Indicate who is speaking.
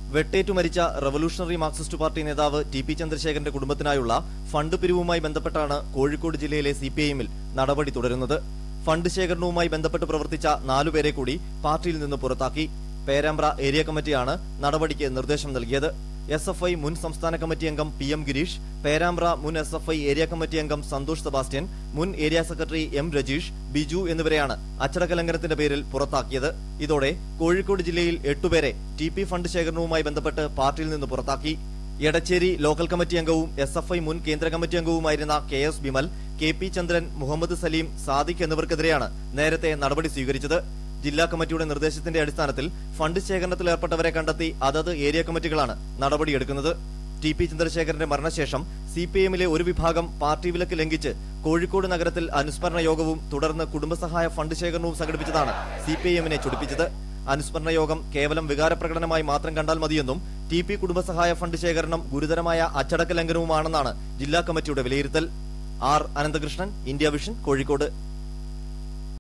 Speaker 1: വെട്ടേറ്റു മരിച്ച revolutionary Marxist party നേതാവ് T P ചന്ദ്രശേഖരന്റെ കുടുംബത്തിനായുള്ള ഫണ്ട് പിരിവുമായി ബന്ധപ്പെട്ടാണ് കോഴിക്കോട് ജില്ലയിലെ സി പി ഐഎമ്മിൽ നടപടി തുടരുന്നത് ഫണ്ട് ശേഖരണവുമായി ബന്ധപ്പെട്ട് പ്രവർത്തിച്ച നാലുപേരെ കൂടി പാർട്ടിയിൽ നിന്ന് പുറത്താക്കി പേരാമ്പ്ര ഏരിയ കമ്മിറ്റിയാണ് നടപടിക്ക് നിർദ്ദേശം നൽകിയത് എസ് എഫ് ഐ മുൻ സംസ്ഥാന കമ്മിറ്റി അംഗം പി എം ഗിരീഷ് പേരാമ്പ്ര മുൻ S F I area committee അംഗം സന്തോഷ് സെബാസ്റ്റ്യൻ മുൻ area secretary M Rajeesh Biju എന്നിവരെയാണ് അച്ചടക്ക ലംഘനത്തിന്റെ പേരിൽ പുറത്താക്കിയത് ഇതോടെ കോഴിക്കോട് ജില്ലയിൽ എട്ടുപേരെ ടി പി ഫണ്ട് ശേഖരണവുമായി ബന്ധപ്പെട്ട് പാർട്ടിയിൽ നിന്ന് പുറത്താക്കി എടച്ചേരി ലോക്കൽ കമ്മിറ്റി അംഗവും എസ് എഫ് ഐ മുൻ കേന്ദ്ര കമ്മിറ്റി അംഗവുമായിരുന്ന K S Bimal K P Chandran Muhammad Salim Sadiq എന്നിവർക്കെതിരെയാണ് നേരത്തെ നടപടി സ്വീകരിച്ചത് ജില്ലാ കമ്മിറ്റിയുടെ നിർദ്ദേശത്തിന്റെ അടിസ്ഥാനത്തിൽ ഫണ്ട് ശേഖരണത്തിൽ ഏർപ്പെട്ടവരെ കണ്ടെത്തി അതത് ഏരിയ കമ്മിറ്റികളാണ് നടപടിയെടുക്കുന്നത് ടി പി ചന്ദ്രശേഖരന്റെ മരണശേഷം സി പി എമ്മിലെ ഒരു വിഭാഗം പാർട്ടി വിലക്ക് ലംഘിച്ച് കോഴിക്കോട് നഗരത്തിൽ അനുസ്മരണ യോഗവും തുടർന്ന് കുടുംബസഹായ ഫണ്ട് ശേഖരണവും സംഘടിപ്പിച്ചതാണ് സി പി എമ്മിനെ ചൊടിപ്പിച്ചത് അനുസ്മരണ യോഗം കേവലം വികാരപ്രകടനമായി മാത്രം കണ്ടാൽ മതിയെന്നും ടി പി കുടുംബസഹായ ഫണ്ട് ശേഖരണം ഗുരുതരമായ അച്ചടക്ക ലംഘനവുമാണെന്നാണ് ജില്ലാ കമ്മിറ്റിയുടെ വിലയിരുത്തൽ R Ananthakrishnan India Vision Kozhikode